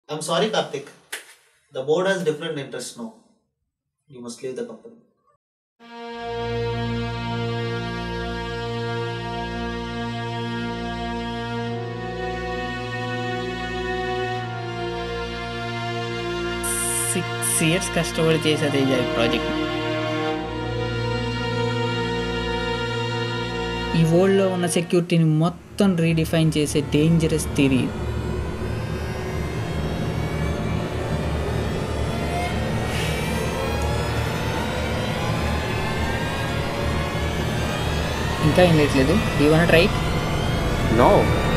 I'm sorry, Karthik. The board has different interests now. You must leave the company. Six years కష్టపడి చేసేది ఈ project ఈ వరల్డ్లో ఉన్న సెక్యూరిటీని మొత్తం రీడిఫైన్ చేసే డేంజరస్ థిరీ ఇంకా ఏం లేట్లేదు యూ వన్ ట్రై No.